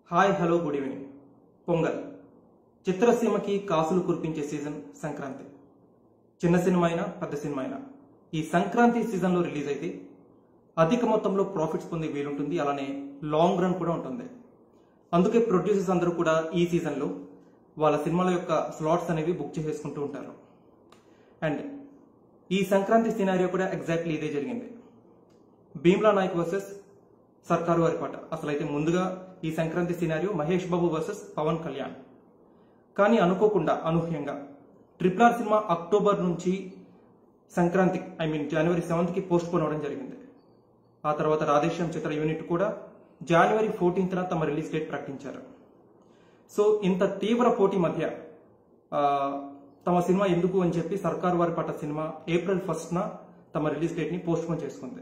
hi hello good evening Pongal చిత్రసీమకి కాసులు కురిపించే సీజన్ సంక్రాంతి చిన్న సినిమా అయినా పెద్ద సినిమా అయినా ఈ సంక్రాంతి సీజన్లో రిలీజ్ అయితే అధిక మొత్తంలో ప్రాఫిట్స్ పొందే వీలుంటుంది అలానే లాంగ్ రన్ కూడా ఉంటుంది అందుకే ప్రొడ్యూసర్స్ అందరూ కూడా ఈ సీజన్లో వాళ్ళ సినిమాల యొక్క స్లాట్స్ అనేవి బుక్ చేసేసుకుంటూ ఉంటారు అండ్ ఈ సంక్రాంతి సినారియో కూడా ఎగ్జాక్ట్లీ ఇదే జరిగింది భీమ్లా నాయక్ వర్సెస్ సర్కారు వారి పాట అసలు అయితే ముందుగా ఈ సంక్రాంతి సినారియో మహేష్ బాబు వర్సెస్ పవన్ కళ్యాణ్ కానీ అనుకోకుండా అనూహ్యంగా ట్రిపుల్ ఆర్ సినిమా అక్టోబర్ నుంచి సంక్రాంతి ఐ మీన్ జనవరి సెవెంత్కి పోస్ట్ పోన్ అవడం జరిగింది ఆ తర్వాత రాధేశ్యామ్ చిత్ర యూనిట్ కూడా జనవరి ఫోర్టీన్త్న తమ రిలీజ్ డేట్ ప్రకటించారు సో ఇంత తీవ్ర పోటీ మధ్య ఆ, తమ సినిమా ఎందుకు అని చెప్పి సర్కారు వారి పాట సినిమా ఏప్రిల్ ఫస్ట్న తమ రిలీజ్ డేట్ని పోస్ట్ పోన్ చేసుకుంది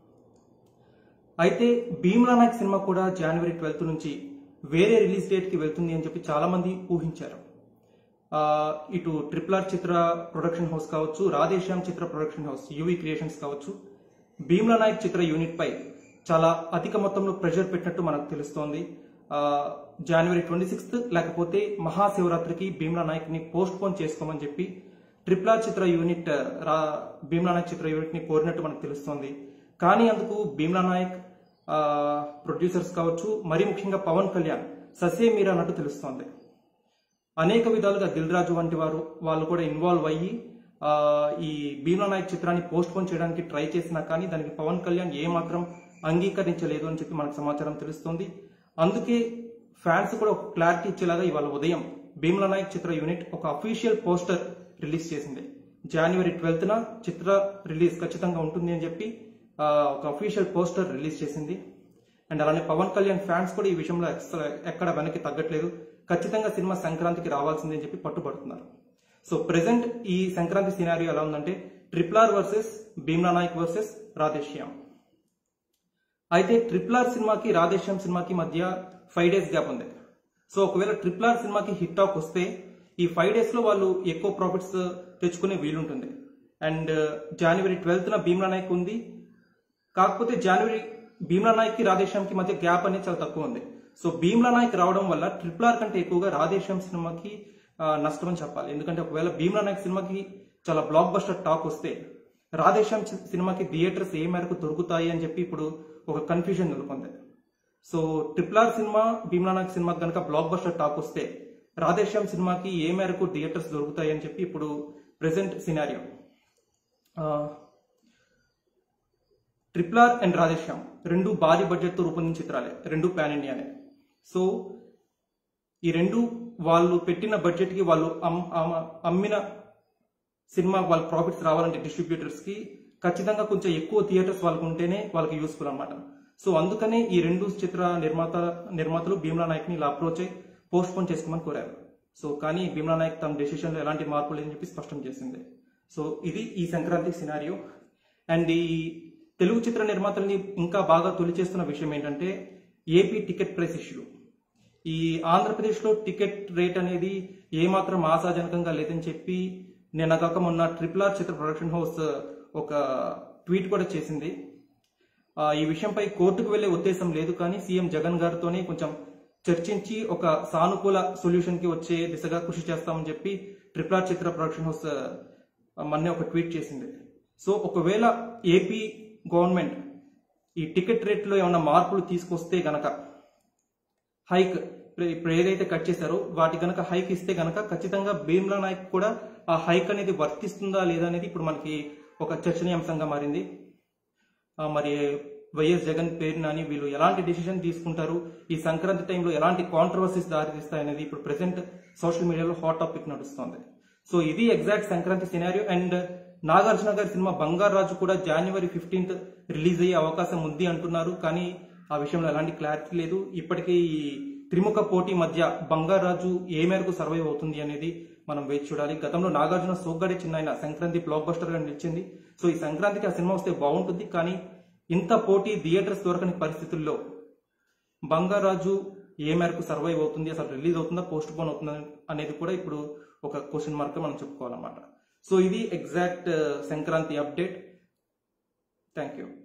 అయితే భీమ్లా నాయక్ సినిమా కూడా జనవరి ట్వెల్త్ నుంచి వేరే రిలీజ్ డేట్ కి వెళ్తుంది అని చెప్పి చాలా మంది ఊహించారు ఆ, ఇటు ట్రిపుల్ ఆర్ చిత్ర ప్రొడక్షన్ హౌస్ కావచ్చు రాధేశ్యామ్ చిత్ర ప్రొడక్షన్ హౌస్ యూవీ క్రియేషన్స్ కావచ్చు భీమ్లా నాయక్ చిత్ర యూనిట్ పై చాలా అధిక మొత్తంలో ప్రెషర్ పెట్టినట్టు మనకు తెలుస్తోంది ఆ, జనవరి ట్వంటీ సిక్స్త్ లేకపోతే మహాశివరాత్రికి భీమ్లా నాయక్ ని పోస్ట్ పోన్ చేసుకోమని చెప్పి ట్రిపుల్ ఆర్ చిత్ర యూనిట్ రా భీమ్లా నాయక్ చిత్ర యూనిట్ ని కోరినట్టు మనకు తెలుస్తోంది కానీ అందుకు భీమ్లా నాయక్ ఆ, ప్రొడ్యూసర్స్ కావచ్చు మరీ ముఖ్యంగా పవన్ కళ్యాణ్ ససే మీరా అన్నట్టు తెలుస్తోంది అనేక విధాలుగా దిల్ రాజు వంటి వారు వాళ్ళు కూడా ఇన్వాల్వ్ అయ్యి ఆ, ఈ భీమ్లా నాయక్ చిత్రాన్ని పోస్ట్ పోన్ చేయడానికి ట్రై చేసినా కానీ దానికి పవన్ కళ్యాణ్ ఏ మాత్రం అంగీకరించలేదు అని చెప్పి మనకు సమాచారం తెలుస్తుంది అందుకే ఫ్యాన్స్ కూడా ఒక క్లారిటీ ఇచ్చేలాగా ఇవాళ ఉదయం భీమ్లా నాయక్ చిత్ర యూనిట్ ఒక అఫీషియల్ పోస్టర్ రిలీజ్ చేసింది జనవరి ట్వెల్త్న చిత్ర రిలీజ్ ఖచ్చితంగా ఉంటుంది అని చెప్పి ఆ, ఒక అఫీషియల్ పోస్టర్ రిలీజ్ చేసింది అండ్ అలానే పవన్ కళ్యాణ్ ఫ్యాన్స్ కూడా ఈ విషయంలో ఎక్స్- ఎక్కడ వెనక్కి తగ్గట్లేదు ఖచ్చితంగా సినిమా సంక్రాంతికి రావాల్సిందే అని చెప్పి పట్టుబడుతున్నారు సో ప్రెసెంట్ ఈ సంక్రాంతి సినారియో ఎలా ఉందంటే triple R versus Bheemla Nayak versus Radhe Shyam అయితే ట్రిపుల్ ఆర్ సినిమాకి రాధేశ్యామ్ సినిమాకి మధ్య ఫైవ్ డేస్ గ్యాప్ ఉంది సో ఒకవేళ ట్రిపుల్ ఆర్ సినిమాకి హిట్ టాక్ వస్తే ఈ ఫైవ్ డేస్ లో వాళ్ళు ఎక్కువ ప్రాఫిట్స్ తెచ్చుకునే వీలుంటుంది అండ్ జనవరి ట్వెల్త్ న భీమ్లా నాయక్ ఉంది కాకపోతే జనవరి భీమ్లా నాయక్ కి రాధేశ్యామ్ కి మధ్య గ్యాప్ అనేది చాలా తక్కువ ఉంది సో భీమ్లా నాయక్ రావడం వల్ల ట్రిపుల్ ఆర్ కంటే ఎక్కువగా రాధేశ్యామ్ సినిమాకి ఆ, నష్టం అని చెప్పాలి ఎందుకంటే ఒకవేళ భీమ్లా నాయక్ సినిమాకి చాలా బ్లాక్ బస్టర్ టాక్ వస్తే రాధేశ్యామ్ సి- సినిమాకి థియేటర్స్ ఏ మేరకు దొరుకుతాయి అని చెప్పి ఇప్పుడు ఒక కన్ఫ్యూజన్ నెలకొంది సో ట్రిపుల్ ఆర్ సినిమా భీమ్లా నాయక్ సినిమాకి కనుక బ్లాక్ బస్టర్ టాక్ వస్తే రాధేశ్యామ్ సినిమాకి ఏ మేరకు థియేటర్స్ దొరుకుతాయి అని చెప్పి ఇప్పుడు present scenario triple R and Radhe Shyam రెండు భారీ బడ్జెట్ తో రూపొందించిన చిత్రాలే రెండు పాన్ ఇండియానే సో ఈ రెండు వాళ్ళు పెట్టిన బడ్జెట్ కి వాళ్ళు అమ్- అమ- అమ్మిన సినిమా వాళ్ళ ప్రాఫిట్స్ రావాలంటే డిస్ట్రిబ్యూటర్స్ కి ఖచ్చితంగా కొంచెం ఎక్కువ థియేటర్స్ వాళ్ళకు ఉంటేనే వాళ్ళకి యూస్ఫుల్ అన్నమాట సో అందుకనే ఈ రెండు చిత్ర నిర్మాత నిర్మాతలు భీమ్లా నాయక్ ని ఇలా అప్రోచ్ అయి పోస్ట్ పోన్ చేసుకోమని కోరారు సో కానీ భీమ్లా నాయక్ తమ డెసిషన్ లో ఎలాంటి మార్పు లేదని చెప్పి స్పష్టం చేసింది సో ఇది ఈ సంక్రాంతి సినారియో అండ్ ఈ తెలుగు చిత్ర నిర్మాతల్ని ఇంకా బాగా తొలి చేస్తున్న విషయం ఏంటంటే ఏపీ టికెట్ ప్రైస్ ఇష్యూ ఈ ఆంధ్రప్రదేశ్లో టికెట్ రేట్ అనేది ఏమాత్రం ఆశాజనకంగా లేదని చెప్పి నిన్న కాక మొన్న ట్రిపుల్ ఆర్ చిత్ర ప్రొడక్షన్ హౌస్ ఒక ట్వీట్ కూడా చేసింది ఆ, ఈ విషయంపై కోర్టుకు వెళ్లే ఉద్దేశం లేదు కానీ సీఎం జగన్ గారితోనే కొంచెం చర్చించి ఒక సానుకూల సొల్యూషన్ కి వచ్చే దిశగా కృషి చేస్తామని చెప్పి ట్రిపుల్ ఆర్ చిత్ర ప్రొడక్షన్ హౌస్ ఆ, మొన్నే ఒక ట్వీట్ చేసింది సో ఒకవేళ ఏపీ గవర్నమెంట్ ఈ టికెట్ రేట్లో ఏమైనా మార్పులు తీసుకొస్తే గనక హైక్ ఇప్పుడు ఇప్పుడు ఏదైతే కట్ చేశారో వాటి గనక హైక్ ఇస్తే గనక ఖచ్చితంగా భీమ్లా నాయక్ కూడా ఆ హైక్ అనేది వర్తిస్తుందా లేదా అనేది ఇప్పుడు మనకి ఒక చర్చనీయాంశంగా మారింది ఆ, మరి వైఎస్ జగన్ పేరు నాని వీళ్ళు ఎలాంటి డిసిషన్ తీసుకుంటారు ఈ సంక్రాంతి టైంలో ఎలాంటి కాంట్రవర్సీస్ దారితీస్తాయి అనేది ఇప్పుడు ప్రెసెంట్ సోషల్ మీడియాలో హాట్ టాపిక్ నడుస్తోంది సో ఇది exact Sankranti scenario and Nagarjuna గారి సినిమా బంగారు రాజు కూడా జనవరి ఫిఫ్టీన్త్ రిలీజ్ అయ్యే అవకాశం ఉంది అంటున్నారు కానీ ఆ విషయంలో ఎలాంటి క్లారిటీ లేదు ఇప్పటికీ ఈ త్రిముఖ పోటీ మధ్య బంగారు రాజు ఏ మేరకు సర్వైవ్ అవుతుంది అనేది మనం వేచి చూడాలి గతంలో నాగార్జున సోగ్గాడే చిన్న ఆయన సంక్రాంతి బ్లాక్ బస్టర్ గా నిలిచింది సో ఈ సంక్రాంతికి ఆ సినిమా వస్తే బాగుంటుంది కానీ ఇంత పోటీ థియేటర్స్ దొరకని పరిస్థితుల్లో బంగారాజు ఏ మేరకు సర్వైవ్ అవుతుంది అసలు రిలీజ్ అవుతుందా పోస్ట్ పోన్ అవుతుందా అనేది కూడా ఇప్పుడు ఒక క్వశ్చన్ మార్క్ మనం చెప్పుకోవాలన్నమాట సో ఇది exact Sankranti update thank you